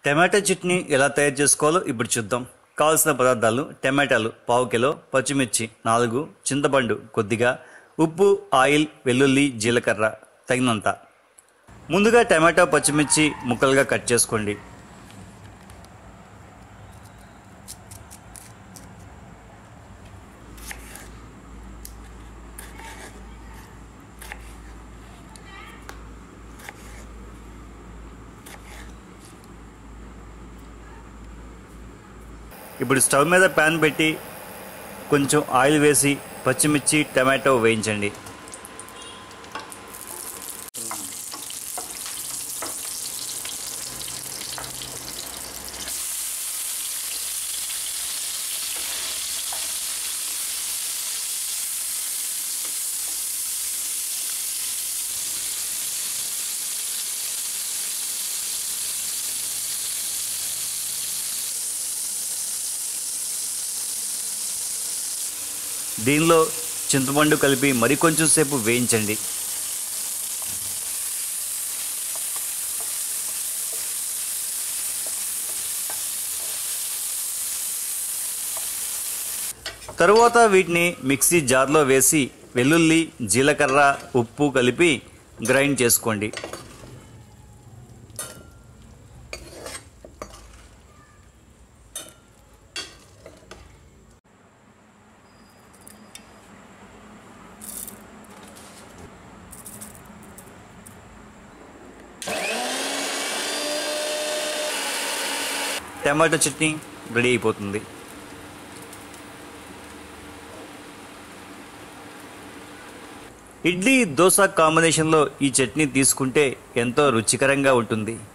టమాటా చట్నీ ఎలా తయారు చేసుకోవాలో ఇప్పుడు చూద్దాం కావాల్సిన పదార్థాలు టమాటాలు పావు కిలో పచ్చిమిర్చి నాలుగు చింతపండు కొద్దిగా ఉప్పు ఆయిల్ వెల్లుల్లి జీలకర్ర తగినంత ముందుగా టమాటా పచ్చిమిర్చి ముక్కలుగా కట్ చేసుకోండి ఇప్పుడు స్టవ్ మీద ప్యాన్ పెట్టి కొంచెం ఆయిల్ వేసి పచ్చిమిర్చి టమాటో వేయించండి దీనిలో చింతపండు కలిపి మరికొంచెం సేపు వేయించండి తరువాత వీటిని మిక్సీ జార్లో వేసి వెల్లుల్లి జీలకర్ర ఉప్పు కలిపి గ్రైండ్ చేసుకోండి టమాటో చట్నీ రెడీ అయిపోతుంది ఇడ్లీ దోశ కాంబినేషన్లో ఈ చట్నీ తీసుకుంటే ఎంతో రుచికరంగా ఉంటుంది